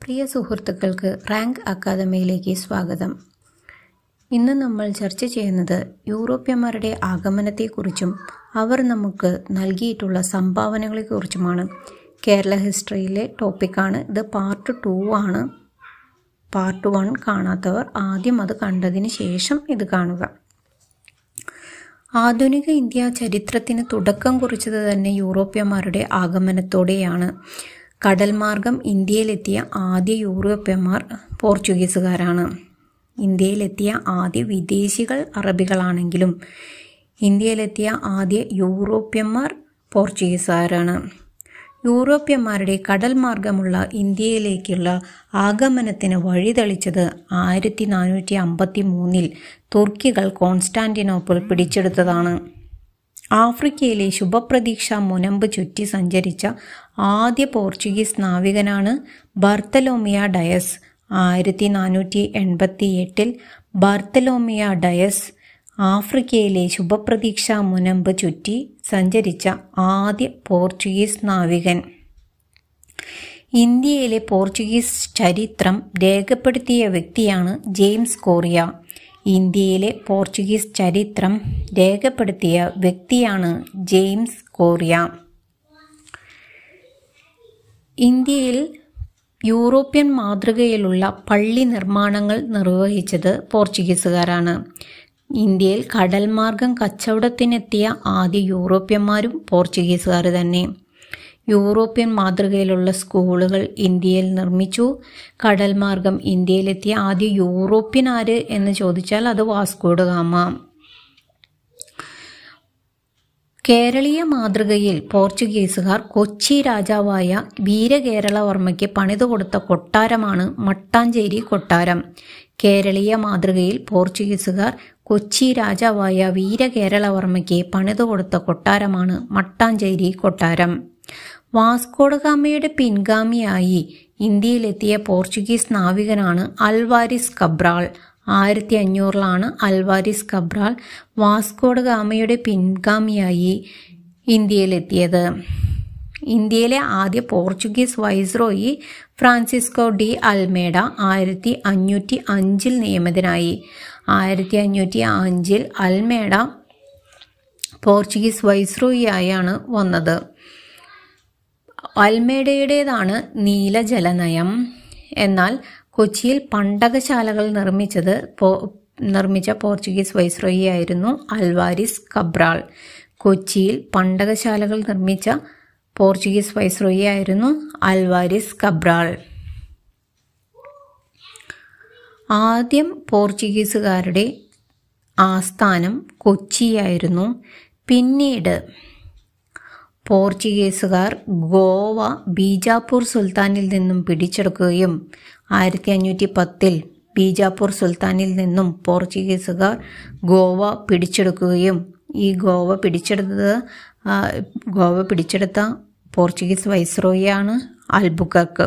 പ്രിയ സുഹൃത്തുക്കൾക്ക് റാങ്ക് അക്കാദമിയിലേക്ക് സ്വാഗതം ഇന്ന് നമ്മൾ ചർച്ച ചെയ്യുന്നത് യൂറോപ്യന്മാരുടെ ആഗമനത്തെക്കുറിച്ചും അവർ നമുക്ക് നൽകിയിട്ടുള്ള സംഭാവനകളെക്കുറിച്ചുമാണ് കേരള ഹിസ്റ്ററിയിലെ ടോപ്പിക്കാണ് ഇത് പാർട്ട് ടു ആണ് പാർട്ട് വൺ കാണാത്തവർ ആദ്യം അത് കണ്ടതിന് ശേഷം ഇത് കാണുക ആധുനിക ഇന്ത്യ ചരിത്രത്തിന് തുടക്കം കുറിച്ചത് തന്നെ യൂറോപ്യന്മാരുടെ ആഗമനത്തോടെയാണ് കടൽ മാർഗം ഇന്ത്യയിലെത്തിയ ആദ്യ യൂറോപ്യന്മാർ പോർച്ചുഗീസുകാരാണ് ഇന്ത്യയിലെത്തിയ ആദ്യ വിദേശികൾ അറബികളാണെങ്കിലും ഇന്ത്യയിലെത്തിയ ആദ്യ യൂറോപ്യന്മാർ പോർച്ചുഗീസുകാരാണ് യൂറോപ്യന്മാരുടെ കടൽ മാർഗമുള്ള ഇന്ത്യയിലേക്കുള്ള ആഗമനത്തിന് വഴിതെളിച്ചത് ആയിരത്തി നാനൂറ്റി അമ്പത്തി മൂന്നിൽ തുർക്കികൾ കോൺസ്റ്റാന്റിനോപ്പിൾ പിടിച്ചെടുത്തതാണ് ആഫ്രിക്കയിലെ ശുഭപ്രതീക്ഷ മുനമ്പ് ചുറ്റി സഞ്ചരിച്ച ആദ്യ പോർച്ചുഗീസ് നാവികനാണ് ബർത്തലോമിയ ഡയസ് ആയിരത്തി നാനൂറ്റി എൺപത്തി എട്ടിൽ ബർത്തലോമിയ ഡയസ് ആഫ്രിക്കയിലെ ശുഭപ്രതീക്ഷ മുനമ്പ് ചുറ്റി സഞ്ചരിച്ച ആദ്യ പോർച്ചുഗീസ് നാവികൻ ഇന്ത്യയിലെ പോർച്ചുഗീസ് ചരിത്രം രേഖപ്പെടുത്തിയ വ്യക്തിയാണ് ജെയിംസ് കോറിയ ഇന്ത്യയിലെ പോർച്ചുഗീസ് ചരിത്രം രേഖപ്പെടുത്തിയ വ്യക്തിയാണ് ജെയിംസ് കോറിയ ഇന്ത്യയിൽ യൂറോപ്യൻ മാതൃകയിലുള്ള പള്ളി നിർമ്മാണങ്ങൾ നിർവഹിച്ചത് പോർച്ചുഗീസുകാരാണ് ഇന്ത്യയിൽ കടൽ മാർഗം കച്ചവടത്തിനെത്തിയ ആദ്യ യൂറോപ്യന്മാരും പോർച്ചുഗീസുകാർ തന്നെ യൂറോപ്യൻ മാതൃകയിലുള്ള സ്കൂളുകൾ ഇന്ത്യയിൽ നിർമ്മിച്ചു കടൽ മാർഗം ഇന്ത്യയിലെത്തിയ ആദ്യ യൂറോപ്യൻ ആര് എന്ന് ചോദിച്ചാൽ അത് വാസ്കോഡ് ഗാമ കേരളീയ മാതൃകയിൽ പോർച്ചുഗീസുകാർ കൊച്ചി രാജാവായ വീരകേരളവർമ്മയ്ക്ക് പണിതു കൊടുത്ത കൊട്ടാരമാണ് മട്ടാഞ്ചേരി കൊട്ടാരം കേരളീയ മാതൃകയിൽ പോർച്ചുഗീസുകാർ കൊച്ചി രാജാവായ വീരകേരളവർമ്മയ്ക്ക് പണിതു കൊടുത്ത കൊട്ടാരമാണ് മട്ടാഞ്ചേരി കൊട്ടാരം വാസ്കോഡഗാമയുടെ പിൻഗാമിയായി ഇന്ത്യയിലെത്തിയ പോർച്ചുഗീസ് നാവികനാണ് അൽവാരിസ് കബ്രാൾ ആയിരത്തി അഞ്ഞൂറിലാണ് അൽവാരിസ് കബ്രാൾ വാസ്കോഡഗാമയുടെ പിൻഗാമിയായി ഇന്ത്യയിലെത്തിയത് ഇന്ത്യയിലെ ആദ്യ Portuguese viceroy Francisco de Almeida ആയിരത്തി അഞ്ഞൂറ്റി അഞ്ചിൽ നിയമിതനായി ആയിരത്തി അഞ്ഞൂറ്റി അഞ്ചിൽ അൽമേഡ പോർച്ചുഗീസ് വൈസ്രോയിയായാണ് വന്നത് അൽമേഡയുടേതാണ് നീലജലനയം എന്നാൽ കൊച്ചിയിൽ പണ്ടകശാലകൾ നിർമ്മിച്ചത് പോ നിർമ്മിച്ച പോർച്ചുഗീസ് വൈസ്രോയി ആയിരുന്നു അൽവാരിസ് കബ്രാൾ കൊച്ചിയിൽ പണ്ടകശാലകൾ നിർമ്മിച്ച പോർച്ചുഗീസ് വൈസ്രോയി ആയിരുന്നു അൽവാരിസ് കബ്രാൾ ആദ്യം പോർച്ചുഗീസുകാരുടെ ആസ്ഥാനം കൊച്ചിയായിരുന്നു പിന്നീട് പോർച്ചുഗീസുകാർ ഗോവ ബീജാപ്പൂർ സുൽത്താനിൽ നിന്നും പിടിച്ചെടുക്കുകയും ആയിരത്തി അഞ്ഞൂറ്റി പത്തിൽ ബീജാപ്പൂർ സുൽത്താനിൽ നിന്നും പോർച്ചുഗീസുകാർ ഗോവ പിടിച്ചെടുക്കുകയും ഈ ഗോവ പിടിച്ചെടുത്തത് ഗോവ പിടിച്ചെടുത്ത പോർച്ചുഗീസ് വൈസ്രോയിയാണ് അൽബുക്കർക്ക്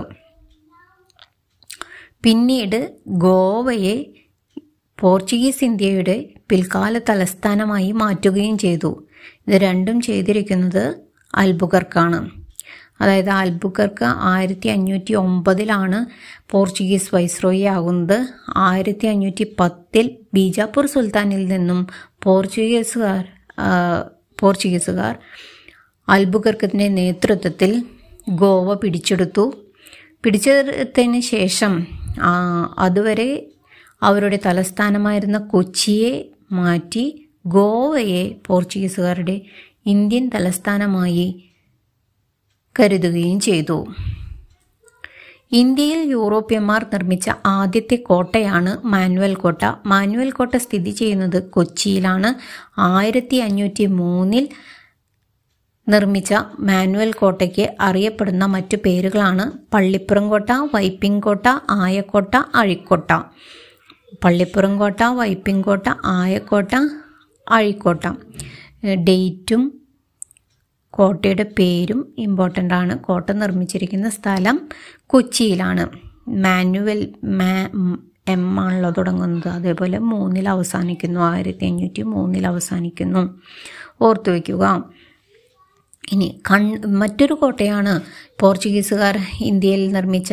പിന്നീട് ഗോവയെ പോർച്ചുഗീസ് ഇന്ത്യയുടെ പിൽക്കാല തലസ്ഥാനമായി മാറ്റുകയും ചെയ്തു ഇത് രണ്ടും ചെയ്തിരിക്കുന്നത് അൽബുക്കർക്കാണ് അതായത് അൽബുക്കർക്ക് ആയിരത്തി അഞ്ഞൂറ്റി ഒമ്പതിലാണ് പോർച്ചുഗീസ് വൈസ്രോയി ആകുന്നത് ആയിരത്തി അഞ്ഞൂറ്റി പത്തിൽ ബീജാപ്പൂർ സുൽത്താനിൽ നിന്നും പോർച്ചുഗീസുകാർ പോർച്ചുഗീസുകാർ അൽബുക്കർക്കിൻ്റെ നേതൃത്വത്തിൽ ഗോവ പിടിച്ചെടുത്തു പിടിച്ചെടുത്തതിന് ശേഷം അതുവരെ അവരുടെ തലസ്ഥാനമായിരുന്ന കൊച്ചിയെ മാറ്റി ഗോവയെ പോർച്ചുഗീസുകാരുടെ ഇന്ത്യൻ തലസ്ഥാനമായി കരുതുകയും ചെയ്തു ഇന്ത്യയിൽ യൂറോപ്യന്മാർ നിർമ്മിച്ച ആദ്യത്തെ കോട്ടയാണ് മാനുവൽ കോട്ട മാനുവൽ കോട്ട സ്ഥിതി ചെയ്യുന്നത് കൊച്ചിയിലാണ് ആയിരത്തി അഞ്ഞൂറ്റി മൂന്നിൽ നിർമ്മിച്ച മാനുവൽ കോട്ടയ്ക്ക് അറിയപ്പെടുന്ന മറ്റു പേരുകളാണ് പള്ളിപ്പുറം കോട്ട വൈപ്പിംഗ് കോട്ട ആയക്കോട്ട അഴിക്കോട്ട പള്ളിപ്പുറം കോട്ട വൈപ്പിംഗ് കോട്ട ആയക്കോട്ട അഴിക്കോട്ട ഡേറ്റും കോട്ടയുടെ പേരും ഇമ്പോർട്ടൻ്റ് ആണ് കോട്ട നിർമ്മിച്ചിരിക്കുന്ന സ്ഥലം കൊച്ചിയിലാണ് മാനുവൽ മാ എം ആണല്ലോ തുടങ്ങുന്നത് അതേപോലെ മൂന്നിൽ അവസാനിക്കുന്നു ആയിരത്തി അഞ്ഞൂറ്റി മൂന്നിൽ അവസാനിക്കുന്നു ഓർത്തു വയ്ക്കുക ഇനി കൺ മറ്റൊരു കോട്ടയാണ് പോർച്ചുഗീസുകാർ ഇന്ത്യയിൽ നിർമ്മിച്ച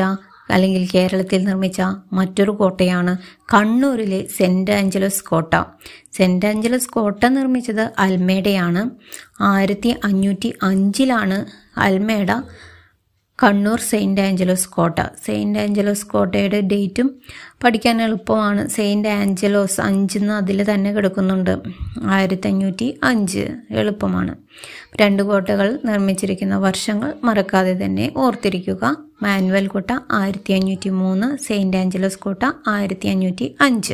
അല്ലെങ്കിൽ കേരളത്തിൽ നിർമ്മിച്ച മറ്റൊരു കോട്ടയാണ് കണ്ണൂരിലെ സെൻറ് ആഞ്ചലസ് കോട്ട സെൻറ് ആഞ്ചലസ് കോട്ട നിർമ്മിച്ചത് അൽമേഡയാണ് ആയിരത്തി അഞ്ഞൂറ്റി അഞ്ചിലാണ് അൽമേഡ കണ്ണൂർ സെയിൻറ് ആഞ്ചലോസ് കോട്ട സെയിൻറ് ആഞ്ചലോസ് കോട്ടയുടെ ഡേറ്റും പഠിക്കാൻ എളുപ്പമാണ് സെയിൻറ് ആഞ്ചലോസ് അഞ്ചെന്ന് അതിൽ തന്നെ കിടക്കുന്നുണ്ട് ആയിരത്തി അഞ്ഞൂറ്റി അഞ്ച് എളുപ്പമാണ് രണ്ട് കോട്ടകൾ നിർമ്മിച്ചിരിക്കുന്ന വർഷങ്ങൾ മറക്കാതെ തന്നെ ഓർത്തിരിക്കുക മാനുവൽ കോട്ട ആയിരത്തി അഞ്ഞൂറ്റി മൂന്ന് സെയിൻറ് ആഞ്ചലോസ് കോട്ട ആയിരത്തി അഞ്ഞൂറ്റി അഞ്ച്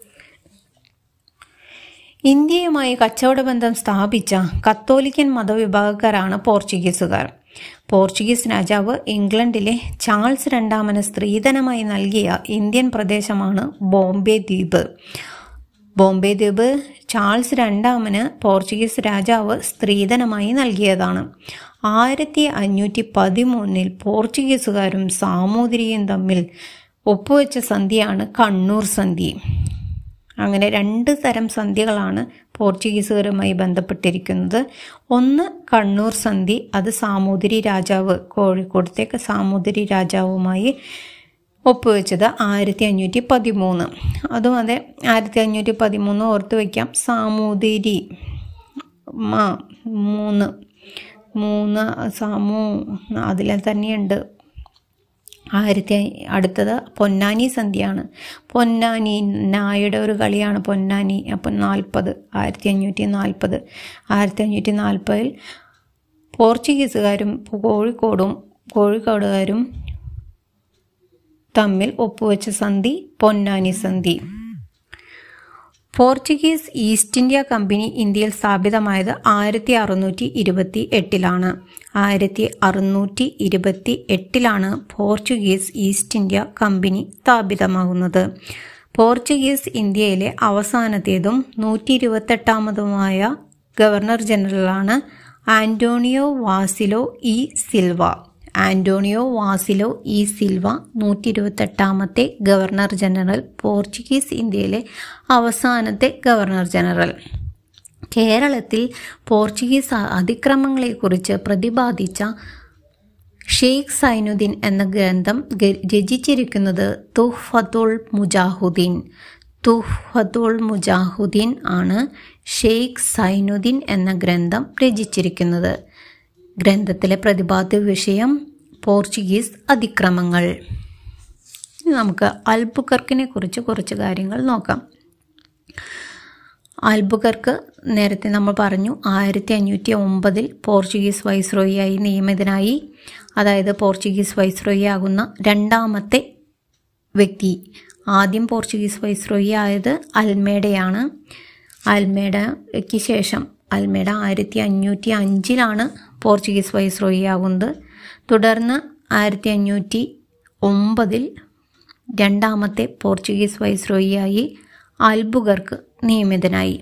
ഇന്ത്യയുമായി കച്ചവട ബന്ധം സ്ഥാപിച്ച കത്തോലിക്കൻ മതവിഭാഗക്കാരാണ് പോർച്ചുഗീസുകാർ പോർച്ചുഗീസ് രാജാവ് ഇംഗ്ലണ്ടിലെ ചാൾസ് രണ്ടാമന് സ്ത്രീധനമായി നൽകിയ ഇന്ത്യൻ പ്രദേശമാണ് ബോംബെ ദ്വീപ് ബോംബെ ദ്വീപ് ചാൾസ് രണ്ടാമന് പോർച്ചുഗീസ് രാജാവ് സ്ത്രീധനമായി നൽകിയതാണ് ആയിരത്തി അഞ്ഞൂറ്റി പതിമൂന്നിൽ പോർച്ചുഗീസുകാരും സാമൂതിരിയും തമ്മിൽ ഒപ്പുവെച്ച സന്ധിയാണ് കണ്ണൂർ സന്ധി അങ്ങനെ രണ്ട് തരം സന്ധികളാണ് പോർച്ചുഗീസുകാരുമായി ബന്ധപ്പെട്ടിരിക്കുന്നത് ഒന്ന് കണ്ണൂർ സന്ധി അത് സാമൂതിരി രാജാവ് കോഴിക്കോടത്തേക്ക് സാമൂതിരി രാജാവുമായി ഒപ്പുവെച്ചത് ആയിരത്തി അഞ്ഞൂറ്റി പതിമൂന്ന് അതും അതെ ആയിരത്തി അഞ്ഞൂറ്റി പതിമൂന്ന് ഓർത്ത് വയ്ക്കാം സാമൂതിരി മാ മൂന്ന് മൂന്ന് സാമൂ അതിൽ തന്നെയുണ്ട് ആയിരത്തി അടുത്തത് പൊന്നാനി സന്ധ്യയാണ് പൊന്നാനി നായുടെ ഒരു കളിയാണ് പൊന്നാനി അപ്പം നാൽപ്പത് ആയിരത്തി അഞ്ഞൂറ്റി നാൽപ്പത് ആയിരത്തി അഞ്ഞൂറ്റി നാൽപ്പതിൽ പോർച്ചുഗീസുകാരും കോഴിക്കോടും കോഴിക്കോടുകാരും തമ്മിൽ ഒപ്പുവെച്ച സന്ധി പൊന്നാനി സന്ധി പോർച്ചുഗീസ് ഈസ്റ്റ് ഇന്ത്യ കമ്പനി ഇന്ത്യയിൽ സ്ഥാപിതമായത് ആയിരത്തി അറുന്നൂറ്റി ഇരുപത്തി എട്ടിലാണ് ആയിരത്തി അറുന്നൂറ്റി ഇരുപത്തി എട്ടിലാണ് പോർച്ചുഗീസ് ഈസ്റ്റ് ഇന്ത്യ കമ്പനി സ്ഥാപിതമാകുന്നത് പോർച്ചുഗീസ് ഇന്ത്യയിലെ അവസാനത്തേതും നൂറ്റി ഇരുപത്തെട്ടാമതുമായ ഗവർണർ ജനറലാണ് Antonio Vassalo e Silva Antonio Vassalo e Silva നൂറ്റി ഇരുപത്തെട്ടാമത്തെ ഗവർണർ ജനറൽ പോർച്ചുഗീസ് ഇന്ത്യയിലെ അവസാനത്തെ ഗവർണർ ജനറൽ കേരളത്തിൽ പോർച്ചുഗീസ് അതിക്രമങ്ങളെക്കുറിച്ച് പ്രതിപാദിച്ച ഷെയ്ഖ് സൈനുദ്ദീൻ എന്ന ഗ്രന്ഥം രചിച്ചിരിക്കുന്നത് തുഹ്ഫത്തുൽ മുജാഹുദ്ദീൻ തുഹ്ഫത്തുൽ മുജാഹുദ്ദീൻ ആണ് ഷെയ്ഖ് സൈനുദ്ദീൻ എന്ന ഗ്രന്ഥം രചിച്ചിരിക്കുന്നത് ഗ്രന്ഥത്തിലെ പ്രതിപാദ്യ വിഷയം പോർച്ചുഗീസ് അതിക്രമങ്ങൾ നമുക്ക് അൽബുക്കർക്കിനെ കുറിച്ച് കുറച്ച് കാര്യങ്ങൾ നോക്കാം അൽബുക്കർക്ക് നേരത്തെ നമ്മൾ പറഞ്ഞു ആയിരത്തി അഞ്ഞൂറ്റി ഒമ്പതിൽ പോർച്ചുഗീസ് വൈസ്രോയിയായി നിയമിതനായി അതായത് പോർച്ചുഗീസ് വൈസ്രോയി ആകുന്ന രണ്ടാമത്തെ വ്യക്തി ആദ്യം പോർച്ചുഗീസ് വൈസ്രോയി ആയത് അൽമേഡയാണ് അൽമേഡയ്ക്ക് ശേഷം അൽമേഡ ആയിരത്തി അഞ്ഞൂറ്റി അഞ്ചിലാണ് പോർച്ചുഗീസ് വൈസ്രോയി ആകുന്നത് തുടർന്ന് ആയിരത്തി അഞ്ഞൂറ്റി ഒമ്പതിൽ രണ്ടാമത്തെ പോർച്ചുഗീസ് വൈസ്രോയിയായി അൽബുഗർക്ക് നിയമിതനായി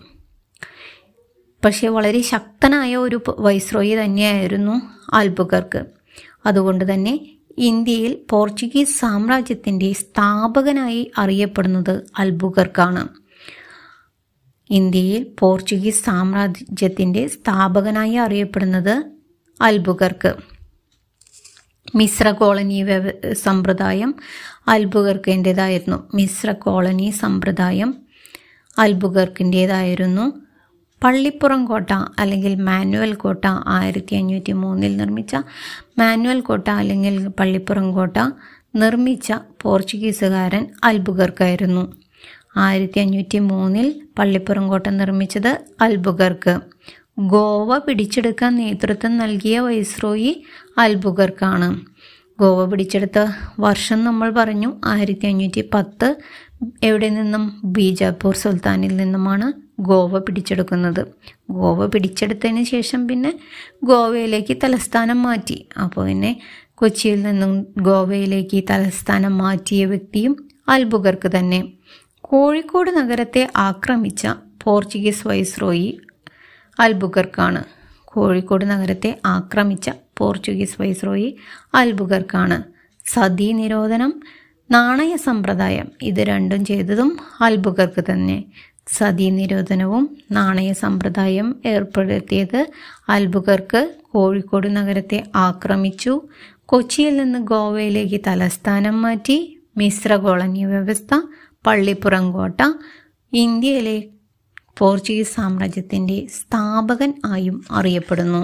പക്ഷേ വളരെ ശക്തനായ ഒരു വൈസ്രോയി തന്നെയായിരുന്നു അൽബുഗർക്ക് അതുകൊണ്ട് തന്നെ ഇന്ത്യയിൽ പോർച്ചുഗീസ് സാമ്രാജ്യത്തിൻ്റെ സ്ഥാപകനായി അറിയപ്പെടുന്നത് അൽബുഗർക്കാണ് ഇന്ത്യയിൽ പോർച്ചുഗീസ് സാമ്രാജ്യത്തിൻ്റെ സ്ഥാപകനായി അറിയപ്പെടുന്നത് അൽബുഗർക്ക് മിശ്ര കോളനി വ്യവ സമ്പ്രദായം അൽബുഗർക്കിൻ്റെതായിരുന്നു മിശ്ര കോളനി സമ്പ്രദായം അൽബുഗർക്കിൻ്റേതായിരുന്നു പള്ളിപ്പുറം കോട്ട അല്ലെങ്കിൽ മാനുവൽ കോട്ട ആയിരത്തി അഞ്ഞൂറ്റി മൂന്നിൽ നിർമ്മിച്ച മാനുവൽ കോട്ട അല്ലെങ്കിൽ പള്ളിപ്പുറം കോട്ട നിർമ്മിച്ച പോർച്ചുഗീസുകാരൻ അൽബുഗർക്കായിരുന്നു ആയിരത്തി അഞ്ഞൂറ്റി മൂന്നിൽ പള്ളിപ്പുറം കോട്ട നിർമ്മിച്ചത് അൽബുഗർക്ക് ഗോവ പിടിച്ചെടുക്കാൻ നേതൃത്വം നൽകിയ വൈസ്രോയി അൽബുഗർക്കാണ് ഗോവ പിടിച്ചെടുത്ത വർഷം നമ്മൾ പറഞ്ഞു ആയിരത്തി അഞ്ഞൂറ്റി പത്ത് എവിടെ നിന്നും ബീജാപ്പൂർ സുൽത്താനിൽ നിന്നുമാണ് ഗോവ പിടിച്ചെടുക്കുന്നത് ഗോവ പിടിച്ചെടുത്തതിന് ശേഷം പിന്നെ ഗോവയിലേക്ക് തലസ്ഥാനം മാറ്റി അപ്പോൾ പിന്നെ കൊച്ചിയിൽ നിന്നും ഗോവയിലേക്ക് തലസ്ഥാനം മാറ്റിയ വ്യക്തിയും അൽബുഗർക്ക് തന്നെ കോഴിക്കോട് നഗരത്തെ ആക്രമിച്ച പോർച്ചുഗീസ് വൈസ്രോയി അൽബുഗർക്കാണ് കോഴിക്കോട് നഗരത്തെ ആക്രമിച്ച പോർച്ചുഗീസ് വൈസ്രോയി അൽബുഗർക്കാണ് സതീ നിരോധനം നാണയ സമ്പ്രദായം ഇത് രണ്ടും ചെയ്തതും അൽബുഗർക്ക് തന്നെ സതീ നിരോധനവും നാണയ സമ്പ്രദായം ഏർപ്പെടുത്തിയത് അൽബുഗർക്ക് കോഴിക്കോട് നഗരത്തെ ആക്രമിച്ചു കൊച്ചിയിൽ നിന്ന് ഗോവയിലേക്ക് തലസ്ഥാനം മാറ്റി മിശ്ര കോളനി വ്യവസ്ഥ പള്ളിപ്പുറം കോട്ട ഇന്ത്യയിലെ പോർച്ചുഗീസ് സാമ്രാജ്യത്തിൻ്റെ സ്ഥാപകൻ ആയും അറിയപ്പെടുന്നു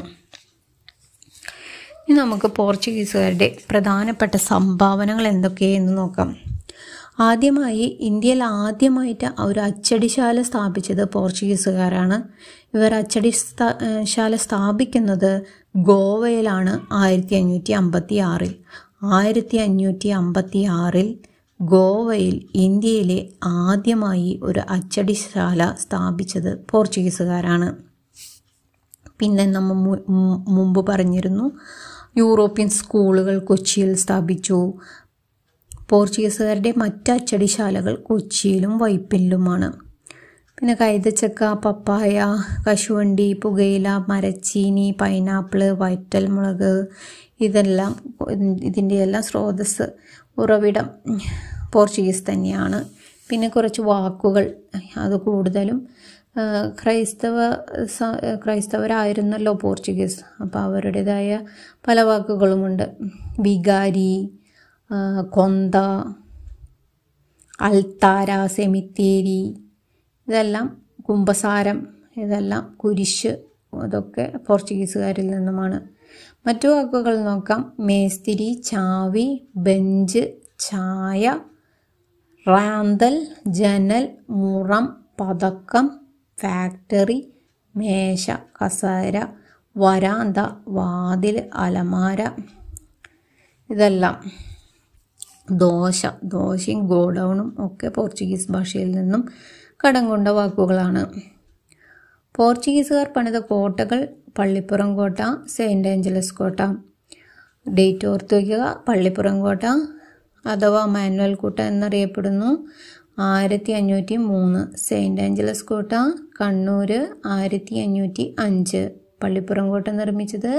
ഇനി നമുക്ക് പോർച്ചുഗീസുകാരുടെ പ്രധാനപ്പെട്ട സംഭാവനകൾ എന്തൊക്കെയെന്ന് നോക്കാം ആദ്യമായി ഇന്ത്യയിൽ ആദ്യമായിട്ട് ഒരു അച്ചടിശാല സ്ഥാപിച്ചത് പോർച്ചുഗീസുകാരാണ് ഇവർ അച്ചടി സ്ഥാ- ഏഹ് ശാല സ്ഥാപിക്കുന്നത് ഗോവയിലാണ് ആയിരത്തി അഞ്ഞൂറ്റി അമ്പത്തി ആറിൽ ആയിരത്തി അഞ്ഞൂറ്റി അമ്പത്തി ആറിൽ ഗോവയിൽ ഇന്ത്യയിലെ ആദ്യമായി ഒരു അച്ചടിശാല സ്ഥാപിച്ചത് പോർച്ചുഗീസുകാരാണ് പിന്നെ നമ്മൾ മു- മു- മുമ്പ് പറഞ്ഞിരുന്നു യൂറോപ്യൻ സ്കൂളുകൾ കൊച്ചിയിൽ സ്ഥാപിച്ചു പോർച്ചുഗീസുകാരുടെ മറ്റ് അച്ചടിശാലകൾ കൊച്ചിയിലും വൈപ്പിനിലുമാണ് പിന്നെ കൈതച്ചക്ക പപ്പായ കശുവണ്ടി പുകയില മരച്ചീനി പൈനാപ്പിള് വറ്റൽമുളക് ഇതെല്ലാം ഇതിൻ്റെ എല്ലാം സ്രോതസ് ഉറവിടം പോർച്ചുഗീസ് തന്നെയാണ് പിന്നെ കുറച്ച് വാക്കുകൾ അത് കൂടുതലും ആ, ക്രൈസ്തവ സ- ക്രൈസ്തവരായിരുന്നല്ലോ പോർച്ചുഗീസ് അപ്പോൾ അവരുടേതായ പല വാക്കുകളുമുണ്ട് വികാരി ആ, കൊന്ത അൾത്താര സെമിത്തേരി ഇതെല്ലാം കുംഭസാരം ഇതെല്ലാം കുരിശ് ഇതൊക്കെ പോർച്ചുഗീസുകാരിൽ നിന്നുമാണ് മറ്റു വാക്കുകൾ നോക്കാം മേസ്തിരി ചാവി ബെഞ്ച് ചായ റാന്തൽ ജനൽ മുറം പതക്കം ഫാക്ടറി മേശ കസേര വരാന്ത വാതിൽ അലമാര ഇതെല്ലാം ദോശ ദോശയും ഗോഡൗണും ഒക്കെ പോർച്ചുഗീസ് ഭാഷയിൽ നിന്നും കടം കൊണ്ട വാക്കുകളാണ് പോർച്ചുഗീസുകാർ പണിത കോട്ടകൾ പള്ളിപ്പുറം കോട്ട സെയിൻറ് ആഞ്ചലസ് കോട്ട ഡേറ്റ് ഓർത്ത് വയ്ക്കുക പള്ളിപ്പുറം കോട്ട അഥവാ മാനുവൽ കോട്ട എന്നറിയപ്പെടുന്നു ആയിരത്തി അഞ്ഞൂറ്റി മൂന്ന് സെയിൻറ് ആഞ്ചലസ് കോട്ട കണ്ണൂർ ആയിരത്തി അഞ്ഞൂറ്റി അഞ്ച് പള്ളിപ്പുറം കോട്ട നിർമ്മിച്ചത്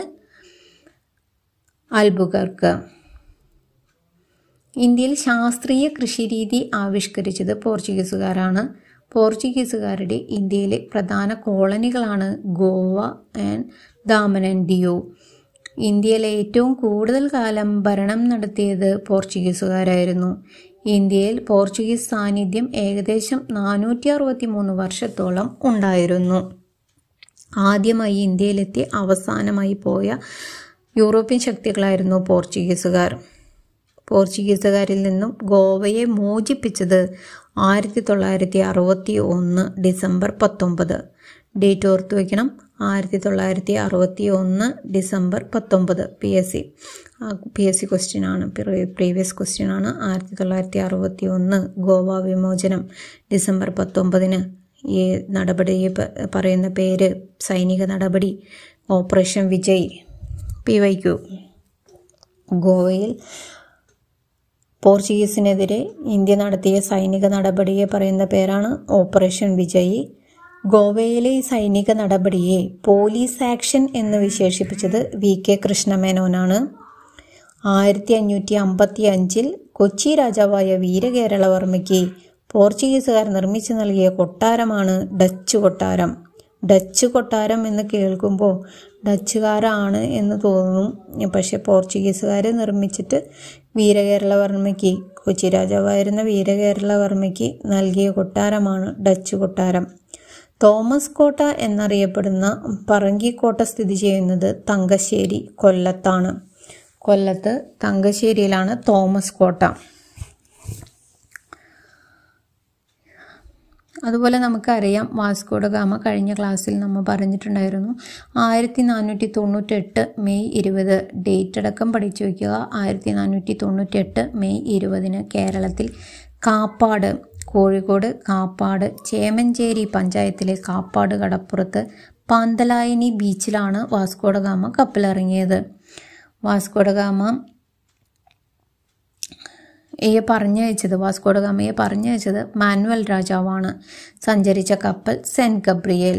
അൽബുകർക്ക് ഇന്ത്യയിൽ ശാസ്ത്രീയ കൃഷിരീതി ആവിഷ്കരിച്ചത് പോർച്ചുഗീസുകാരാണ് പോർച്ചുഗീസുകാരുടെ ഇന്ത്യയിലെ പ്രധാന കോളനികളാണ് ഗോവ ആൻഡ് ദാമൻ ആൻഡ് ദിയു ഇന്ത്യയിലെ ഏറ്റവും കൂടുതൽ കാലം ഭരണം നടത്തിയത് പോർച്ചുഗീസുകാരായിരുന്നു ഇന്ത്യയിൽ പോർച്ചുഗീസ് സാന്നിധ്യം ഏകദേശം നാനൂറ്റി അറുപത്തി മൂന്ന് വർഷത്തോളം ഉണ്ടായിരുന്നു ആദ്യമായി ഇന്ത്യയിലെത്തി അവസാനമായി പോയ യൂറോപ്യൻ ശക്തികളായിരുന്നു പോർച്ചുഗീസുകാർ പോർച്ചുഗീസുകാരിൽ നിന്നും ഗോവയെ മോചിപ്പിച്ചത് ആയിരത്തി തൊള്ളായിരത്തി അറുപത്തി ഒന്ന് ഡിസംബർ പത്തൊമ്പത് ഡേറ്റ് ഓർത്ത് വയ്ക്കണം ആയിരത്തി തൊള്ളായിരത്തി അറുപത്തി ഒന്ന് ഡിസംബർ പത്തൊമ്പത് P S C P S C question ആണ് പ്രീവിയസ് ക്വസ്റ്റ്യൻ ആണ് ആയിരത്തി തൊള്ളായിരത്തി അറുപത്തി ഒന്ന് ഗോവ വിമോചനം ഡിസംബർ പത്തൊമ്പതിന് ഈ നടപടിയെ പ- പറയുന്ന പേര് സൈനിക നടപടി operation Vijay P Y Q ഗോവയിൽ പോർച്ചുഗീസിനെതിരെ ഇന്ത്യ നടത്തിയ സൈനിക നടപടിയെ പറയുന്ന പേരാണ് ഓപ്പറേഷൻ വിജയ് ഗോവയിലെ ഈ സൈനിക നടപടിയെ പോലീസ് ആക്ഷൻ എന്ന് വിശേഷിപ്പിച്ചത് വി കെ കൃഷ്ണമേനോനാണ് ആയിരത്തി അഞ്ഞൂറ്റി അമ്പത്തി അഞ്ചിൽ കൊച്ചി രാജാവായ വീരകേരളവർമ്മയ്ക്ക് പോർച്ചുഗീസുകാർ നിർമ്മിച്ചു നൽകിയ കൊട്ടാരമാണ് ഡച്ച് കൊട്ടാരം ഡച്ച് കൊട്ടാരം എന്ന് കേൾക്കുമ്പോൾ ഡച്ചുകാരാണ് എന്ന് തോന്നും പക്ഷെ പോർച്ചുഗീസുകാർ നിർമ്മിച്ചിട്ട് വീരകേരളവർമ്മയ്ക്ക് കൊച്ചി രാജാവായിരുന്ന വീരകേരളവർമ്മയ്ക്ക് നൽകിയ കൊട്ടാരമാണ് ഡച്ച് കൊട്ടാരം തോമസ് കോട്ട എന്നറിയപ്പെടുന്ന പറങ്കിക്കോട്ട സ്ഥിതി ചെയ്യുന്നത് തങ്കശ്ശേരി കൊല്ലത്താണ് കൊല്ലത്ത് തങ്കശ്ശേരിയിലാണ് തോമസ് കോട്ട അതുപോലെ നമുക്കറിയാം വാസ്കോഡ ഗാമ കഴിഞ്ഞ ക്ലാസ്സിൽ നമ്മൾ പറഞ്ഞിട്ടുണ്ടായിരുന്നു ആയിരത്തി നാനൂറ്റി തൊണ്ണൂറ്റെട്ട് മെയ് ഇരുപത് ഡേറ്റ് അടക്കം പഠിച്ചു വയ്ക്കുക ആയിരത്തി നാനൂറ്റി തൊണ്ണൂറ്റെട്ട് മെയ് ഇരുപതിന് കേരളത്തിൽ കാപ്പാട് കോഴിക്കോട് കാപ്പാട് ചേമഞ്ചേരി പഞ്ചായത്തിലെ കാപ്പാട് കടപ്പുറത്ത് പാന്തലായനി ബീച്ചിലാണ് വാസ്കോഡ ഗാമ കപ്പലിറങ്ങിയത് വാസ്കോഡ ഗാമ യെ പറഞ്ഞയച്ചത് വാസ്കോഡ ഗാമയെ പറഞ്ഞയച്ചത് മാനുവൽ രാജാവാണ് സഞ്ചരിച്ച കപ്പൽ സെൻറ്റ് ഗബ്രിയേൽ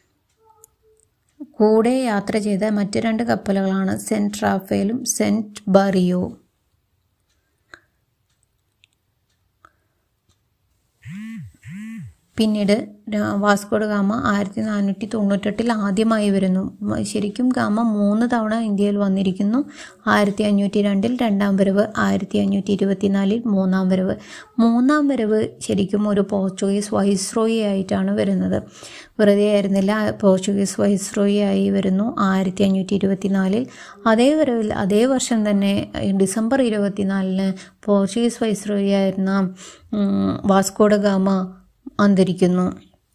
കൂടെ യാത്ര ചെയ്ത മറ്റു രണ്ട് കപ്പലുകളാണ് സെൻറ്റ് റാഫേലും സെൻറ്റ് ബറിയോ പിന്നീട് വാസ്കോഡ് ഗാമ ആയിരത്തി നാനൂറ്റി തൊണ്ണൂറ്റെട്ടിൽ ആദ്യമായി വരുന്നു ശരിക്കും ഗാമ മൂന്ന് തവണ ഇന്ത്യയിൽ വന്നിരിക്കുന്നു ആയിരത്തി അഞ്ഞൂറ്റി രണ്ടിൽ രണ്ടാം വരവ് ആയിരത്തി അഞ്ഞൂറ്റി ഇരുപത്തിനാലിൽ മൂന്നാം വരവ് മൂന്നാം വരവ് ശരിക്കും ഒരു പോർച്ചുഗീസ് വൈസ്രോയി ആയിട്ടാണ് വരുന്നത് വെറുതെ ആയിരുന്നില്ല പോർച്ചുഗീസ് വൈസ്രോയി ആയി വരുന്നു ആയിരത്തി അഞ്ഞൂറ്റി ഇരുപത്തിനാലിൽ അതേ വരവിൽ അതേ വർഷം തന്നെ ഡിസംബർ ഇരുപത്തിനാലിന് പോർച്ചുഗീസ് വൈസ്രോയി ആയിരുന്ന വാസ്കോഡ ഗാമ അന്തരിക്കുന്നു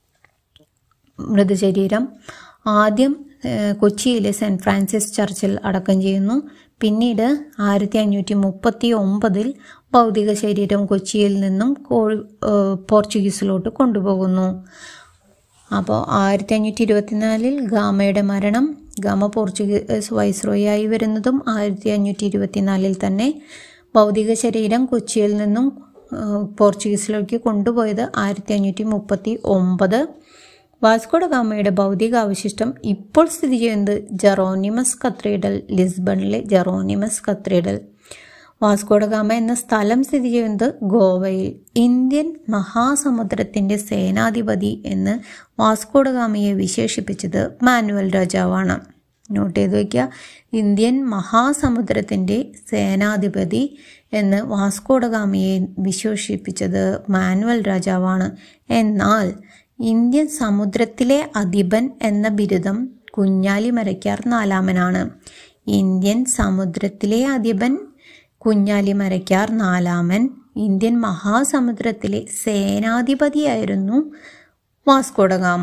മൃതശരീരം ആദ്യം കൊച്ചിയിലെ സെൻറ്റ് ഫ്രാൻസിസ് ചർച്ചിൽ അടക്കം ചെയ്യുന്നു പിന്നീട് ആയിരത്തി അഞ്ഞൂറ്റി മുപ്പത്തി ഒമ്പതിൽ ഭൗതിക ശരീരം കൊച്ചിയിൽ നിന്നും കോഴി പോർച്ചുഗീസിലോട്ട് കൊണ്ടുപോകുന്നു അപ്പോൾ ആയിരത്തി അഞ്ഞൂറ്റി ഇരുപത്തിനാലിൽ ഗാമയുടെ മരണം ഗാമ പോർച്ചുഗീസ് വൈസ്രോയി ആയി വരുന്നതും ആയിരത്തി അഞ്ഞൂറ്റി ഇരുപത്തിനാലിൽ തന്നെ ഭൗതിക ശരീരം കൊച്ചിയിൽ നിന്നും പോർച്ചുഗീസിലേക്ക് കൊണ്ടുപോയത് ആയിരത്തി അഞ്ഞൂറ്റി മുപ്പത്തി ഒമ്പത് വാസ്കോഡ ഗാമയുടെ ഭൗതിക അവശിഷ്ടം ഇപ്പോൾ സ്ഥിതി ചെയ്യുന്നത് ജെറോണിമസ് കത്തീഡ്രൽ ലിസ്ബണിലെ ജെറോണിമസ് കത്തീഡ്രൽ വാസ്കോഡ ഗാമ എന്ന സ്ഥലം സ്ഥിതി ചെയ്യുന്നത് ഗോവയിൽ ഇന്ത്യൻ മഹാസമുദ്രത്തിൻ്റെ സേനാധിപതി എന്ന് വാസ്കോഡ ഗാമയെ വിശേഷിപ്പിച്ചത് മാനുവൽ രാജാവാണ് നോട്ട് ചെയ്ത് വയ്ക്കുക ഇന്ത്യൻ മഹാസമുദ്രത്തിൻ്റെ സേനാധിപതി എന്ന് വാസ്കോഡഗാമിയെ വിശേഷിപ്പിച്ചത് മാനുവൽ രാജാവാണ് എന്നാൽ ഇന്ത്യൻ സമുദ്രത്തിലെ അധിപൻ എന്ന ബിരുദം കുഞ്ഞാലി മരയ്ക്കാർ നാലാമനാണ് ഇന്ത്യൻ സമുദ്രത്തിലെ അധിപൻ കുഞ്ഞാലി മരയ്ക്കാർ നാലാമൻ ഇന്ത്യൻ മഹാസമുദ്രത്തിലെ സേനാധിപതിയായിരുന്നു വാസ്കോഡഗാമ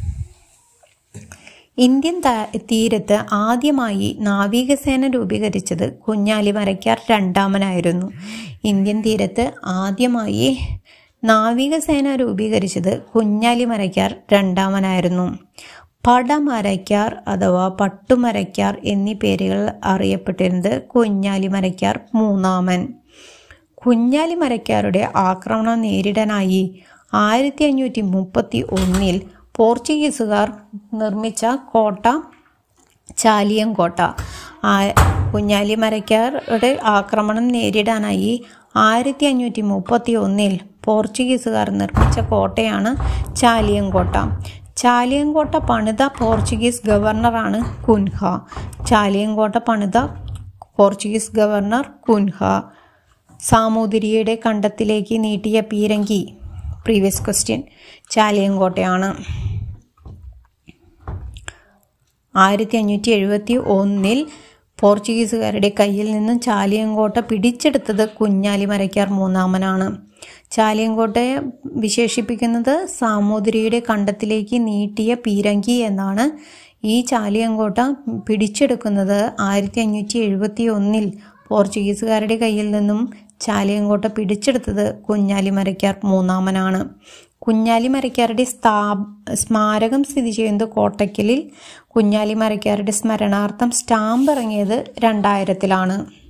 ഇന്ത്യൻ തീരത്ത് ആദ്യമായി നാവികസേന രൂപീകരിച്ചത് കുഞ്ഞാലി മരയ്ക്കാർ രണ്ടാമനായിരുന്നു ഇന്ത്യൻ തീരത്ത് ആദ്യമായി നാവികസേന രൂപീകരിച്ചത് കുഞ്ഞാലി മരയ്ക്കാർ രണ്ടാമനായിരുന്നു പടമരയ്ക്കാർ അഥവാ പട്ടുമരയ്ക്കാർ എന്നീ പേരുകൾ അറിയപ്പെട്ടിരുന്നത് കുഞ്ഞാലി മരയ്ക്കാർ മൂന്നാമൻ കുഞ്ഞാലി മരയ്ക്കാരുടെ ആക്രമണം നേരിടാനായി ആയിരത്തി അഞ്ഞൂറ്റി മുപ്പത്തി ഒന്നിൽ പോർച്ചുഗീസുകാർ നിർമ്മിച്ച കോട്ട ചാലിയങ്കോട്ട കുഞ്ഞാലി മരയ്ക്കാരുടെ ആക്രമണം നേരിടാനായി ആയിരത്തി അഞ്ഞൂറ്റി മുപ്പത്തി ഒന്നിൽ പോർച്ചുഗീസുകാർ നിർമ്മിച്ച കോട്ടയാണ് ചാലിയങ്കോട്ട ചാലിയങ്കോട്ട പണിത പോർച്ചുഗീസ് ഗവർണറാണ് കുൻഹ ചാലിയങ്കോട്ട പണിത പോർച്ചുഗീസ് ഗവർണർ കുൻഹ സാമൂതിരിയുടെ കണ്ടത്തിലേക്ക് നീട്ടിയ പീരങ്കി പ്രീവിയസ് ക്വസ്റ്റ്യൻ ചാലിയങ്കോട്ടയാണ് ആയിരത്തി അഞ്ഞൂറ്റി എഴുപത്തി ഒന്നിൽ പോർച്ചുഗീസുകാരുടെ കയ്യിൽ നിന്നും ചാലിയങ്കോട്ട പിടിച്ചെടുത്തത് കുഞ്ഞാലി മരയ്ക്കാർ മൂന്നാമനാണ് ചാലിയങ്കോട്ടയെ വിശേഷിപ്പിക്കുന്നത് സാമൂതിരിയുടെ കണ്ടത്തിലേക്ക് നീട്ടിയ പീരങ്കി എന്നാണ് ഈ ചാലിയങ്കോട്ട പിടിച്ചെടുക്കുന്നത് ആയിരത്തി അഞ്ഞൂറ്റി എഴുപത്തി ഒന്നിൽ പോർച്ചുഗീസുകാരുടെ കയ്യിൽ നിന്നും ചാലിയങ്കോട്ട പിടിച്ചെടുത്തത് കുഞ്ഞാലി മരയ്ക്കാർ മൂന്നാമനാണ് കുഞ്ഞാലി മരയ്ക്കാരുടെ സ്ഥാ സ്മാരകം സ്ഥിതി ചെയ്യുന്നത് കോട്ടയ്ക്കലിൽ കുഞ്ഞാലി മരയ്ക്കാരുടെ സ്മരണാർത്ഥം സ്റ്റാമ്പ് ഇറങ്ങിയത് രണ്ടായിരത്തിലാണ്